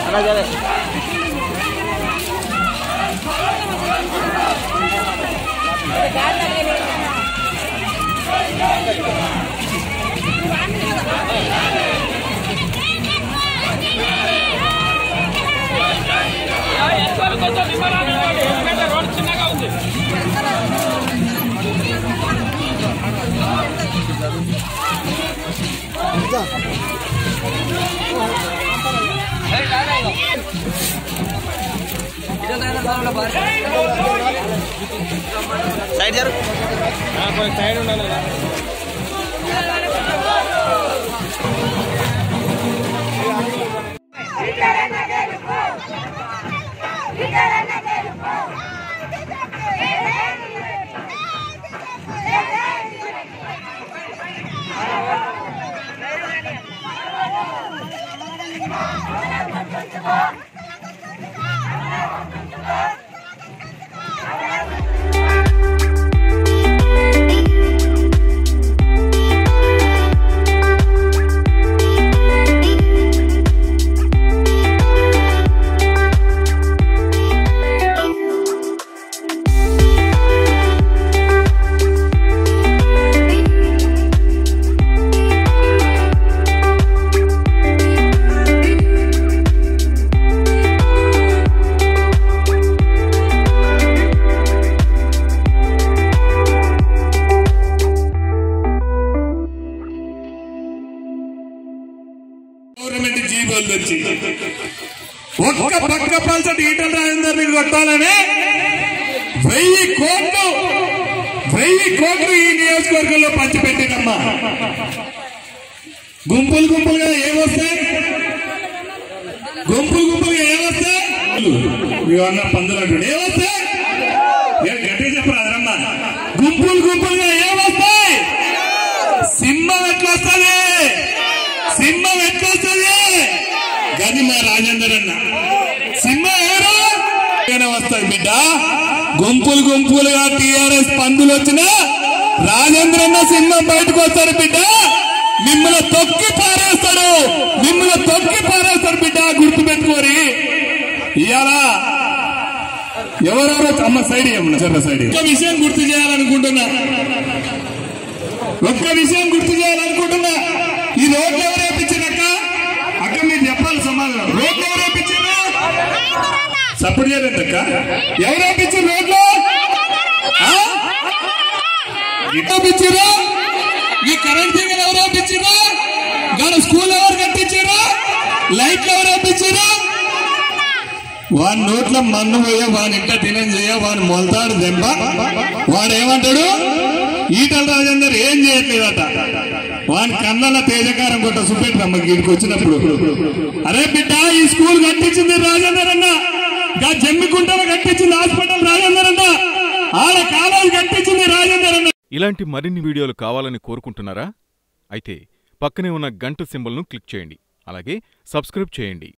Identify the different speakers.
Speaker 1: Side జరు
Speaker 2: government జీవోలు తెచ్చి ఒక్క పక్క పల్సటి ఈటల రాజేందర్ని కొట్టాలని వెయ్యి కోట్లు వెయ్యి కోట్లు ఈ నియోజకవర్గంలో పంచిపెట్టినమ్మా గుంపులు గుంపులుగా ఏమొస్తాయి గుంపులు గుంపులుగా ఏమొస్తాయి ఇవన్న పందులు అంటాడు ఏమొస్తాయి ఏ గట్టిగా చెప్పరా అదమ్మా గుంపులు గుంపులుగా ఏమొస్తాయి సింహం ఎట్లా వస్తుంది సింహం ఎట్లా వస్తుంది గది మా రాజేందర్ అన్న సింహం ఎవరు ఈయన వస్తాడు బిడ్డ గుంపులు గుంపులుగా టిఆర్ఎస్ పందులు వచ్చినా రాజేంద్ర అన్న సింహం బయటకు వస్తాడు బిడ్డ మిమ్మల్ని తొక్కి పారేస్తాడు మిమ్మల్ని తొక్కి పారేస్తాడు బిడ్డ గుర్తు పెట్టుకోరి ఇవాళ ఎవరెవరో అమ్మ సైడ్ ఏమన్నా సరే సైడ్ ఒక విషయం గుర్తు చేయాలనుకుంటున్నా ఒక్క విషయం గుర్తు చేయాలనుకుంటున్నా ఈ రోడ్లు ఎవరు వేపించినక్క అక్క మీరు చెప్పాలి సమాధానం రోడ్లు ఎవరు వేపించారు సపోర్ట్ చేయలేదక్క ఎవరు వేపించారు రోడ్లు ఆ? ఇట్లా వేపించారు ఈ కరెంట్ తీగలు ఎవరు వేపించారు గారు స్కూల్ ఎవరు కట్టించారు లైట్లు ఎవరు వేపించారు వాని నోట్లో మన్ను పోయా వాని ఇంట తినం చేయ వాని మొలతాడు దెబ్బ వాడు ఏమంటాడు ఈటల రాజేందర్ ఏం చేయట్లేదట వాని కళ్ళల తేజకారం కొట్ట సుపెట్రమ్మ వీడికి వచ్చినప్పుడు అరే బిడ్డ ఈ స్కూల్ కట్టించింది రాజేందర్ అన్న గా జమ్మికుంటలో కట్టించింది హాస్పిటల్ రాజేందర్ అన్న ఆడ కాలేజ్ కట్టించింది రాజేందర్ అన్న
Speaker 3: ఇలాంటి మరిన్ని వీడియోలు కావాలని కోరుకుంటున్నారా అయితే పక్కనే ఉన్న గంట సింబల్ను క్లిక్ చేయండి అలాగే సబ్స్క్రైబ్ చేయండి